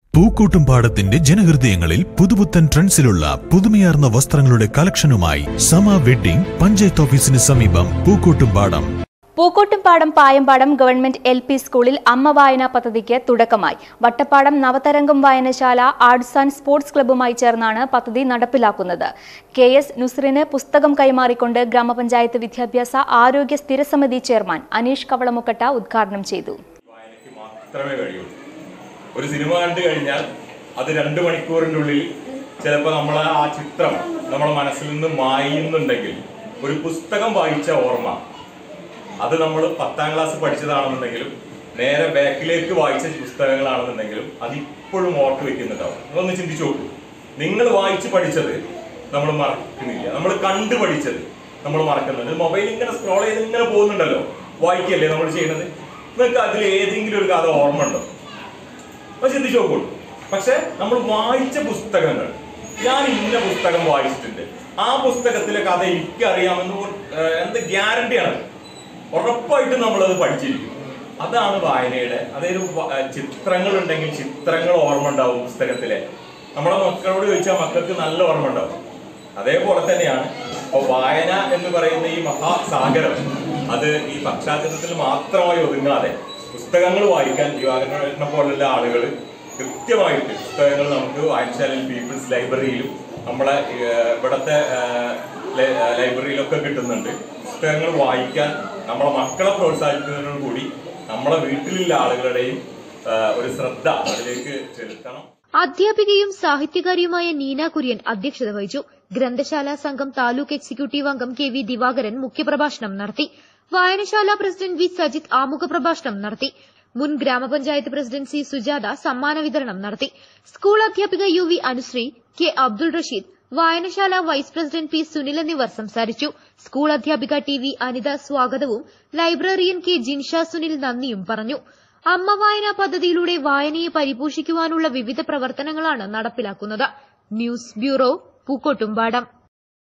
പൂക്കോട്ടുംപാടത്തിന്റെ ജനഹൃദയങ്ങളിൽ പുതുപുത്തൻ ട്രെൻഡ്സിലുള്ള പുതുമയാർന്ന വസ്ത്രങ്ങളുടെ കളക്ഷനുമായി സമ വെഡ്ഡിംഗ് പഞ്ചായത്ത് ഓഫീസിന് സമീപം Pookkottumpadam Pookkottumpadam Payampadam government L P സ്കൂളിൽ അമ്മ വായന പദ്ധതിക്ക് തുടക്കമായി വട്ടപ്പാടം നവതരംഗം വായനശാല ആർട്സ് ആൻഡ് സ്പോർട്സ് ക്ലബ്ബുമായി ചേർന്നാണ് പദ്ധതി നടപ്പിലാക്കുന്നത് കെ എസ് നുസ്രിന് പുസ്തകം കൈമാറിക്കൊണ്ട് ഗ്രാമപഞ്ചായത്ത് വിദ്യാഭ്യാസ ആരോഗ്യ സ്ഥിരസമിതി ചെയർമാൻ അനീഷ് കവളമുക്കട്ട ഉദ്ഘാടനം ചെയ്തു വായനയ്ക്ക് മാത്രമേ കഴിയുള്ളൂ ഒരു സിനിമ കണ്ടു കഴിഞ്ഞാൽ അത് രണ്ട് മണിക്കൂറിൻ്റെ ഉള്ളിൽ ചിലപ്പോൾ നമ്മൾ ആ ചിത്രം നമ്മുടെ മനസ്സിൽ നിന്ന് മായുന്നുണ്ടെങ്കിൽ ഒരു പുസ്തകം വായിച്ച ഓർമ്മ അത് നമ്മൾ പത്താം ക്ലാസ് പഠിച്ചതാണെന്നുണ്ടെങ്കിലും നേരെ ബാക്കിലേക്ക് വായിച്ച പുസ്തകങ്ങളാണെന്നുണ്ടെങ്കിലും അത് ഇപ്പോഴും ഓർത്ത് വെക്കുന്നുണ്ടാവും നിങ്ങളൊന്ന് ചിന്തിച്ചു നോക്കൂ നിങ്ങൾ വായിച്ച് പഠിച്ചത് നമ്മൾ മറക്കുന്നില്ല നമ്മൾ കണ്ടു പഠിച്ചത് നമ്മൾ മറക്കുന്നുണ്ട് മൊബൈൽ ഇങ്ങനെ സ്ക്രോൾ ചെയ്ത് ഇങ്ങനെ പോകുന്നുണ്ടല്ലോ വായിക്കല്ലേ നമ്മൾ ചെയ്യുന്നത് നിങ്ങൾക്ക് അതിൽ ഏതെങ്കിലും ഒരു കഥ ഓർമ്മ ഉണ്ടോ അത് ചിന്തിച്ചു നോക്കുള്ളൂ പക്ഷെ നമ്മൾ വായിച്ച പുസ്തകങ്ങൾ ഞാൻ ഇന്ന പുസ്തകം വായിച്ചിട്ടുണ്ട് ആ പുസ്തകത്തിലെ കഥ എനിക്ക് അറിയാമെന്ന് ഒരു, ഏഹ്, എന്ത് ഗ്യാരണ്ടിയാണ് ഉറപ്പായിട്ടും നമ്മളത് പഠിച്ചിരിക്കും അതാണ് വായനയുടെ അതായത് ചിത്രങ്ങൾ ഉണ്ടെങ്കിൽ ചിത്രങ്ങൾ ഓർമ്മ ഉണ്ടാവും പുസ്തകത്തിലെ നമ്മളെ മക്കളോട് ചോദിച്ചാൽ മക്കൾക്ക് നല്ല ഓർമ്മ ഉണ്ടാവും അതേപോലെ തന്നെയാണ് ഇപ്പൊ വായന എന്ന് പറയുന്ന ഈ മഹാസാഗരം അത് ഈ പശ്ചാത്തലത്തിൽ മാത്രമായി ഒതുങ്ങാതെ പുസ്തകങ്ങൾ വായിക്കാൻ ദിവാകരനെ പോലുള്ള ആളുകൾ കൃത്യമായിട്ട് പുസ്തകങ്ങൾ നമുക്ക് വായനശാലയിൽ പീപ്പിൾസ് ലൈബ്രറിയിലും നമ്മളെ ഏഹ്, ഇവിടുത്തെ ഏഹ്, ലൈ- ഏഹ്, ലൈബ്രറിയിലൊക്കെ കിട്ടുന്നുണ്ട് പുസ്തകങ്ങൾ വായിക്കാൻ നമ്മളെ മക്കളെ പ്രോത്സാഹിപ്പിക്കുന്നതിനോട് കൂടി നമ്മളെ വീട്ടിലുള്ള ആളുകളുടെയും ഏഹ്, ഒരു ശ്രദ്ധ അതിലേക്ക് ചെലുത്തണം അധ്യാപികയും സാഹിത്യകാരിയുമായ നീന കുര്യൻ അധ്യക്ഷത വഹിച്ചു ഗ്രന്ഥശാല സംഘം താലൂക്ക് എക്സിക്യൂട്ടീവ് അംഗം കെ വി ദിവാകരൻ മുഖ്യപ്രഭാഷണം നടത്തി വായനശാല പ്രസിഡന്റ് വി സജിത് ആമുഖ പ്രഭാഷണം നടത്തി മുൻ ഗ്രാമപഞ്ചായത്ത് പ്രസിഡന്റ് സി സുജാത സമ്മാന വിതരണം നടത്തി സ്കൂൾ അധ്യാപിക U V Anushree K Abdul Rasheed വായനശാല വൈസ് പ്രസിഡന്റ് പി സുനിൽ എന്നിവർ സംസാരിച്ചു സ്കൂൾ അധ്യാപിക ടി വി അനിത സ്വാഗതവും ലൈബ്രറിയൻ കെ ജിൻഷ സുനിൽ നന്ദിയും പറഞ്ഞു അമ്മ വായന പദ്ധതിയിലൂടെ വായനയെ പരിപോഷിക്കുവാനുള്ള വിവിധ പ്രവർത്തനങ്ങളാണ് നടപ്പിലാക്കുന്നത് ന്യൂസ് ബ്യൂറോ പൂക്കോട്ടുംപാടം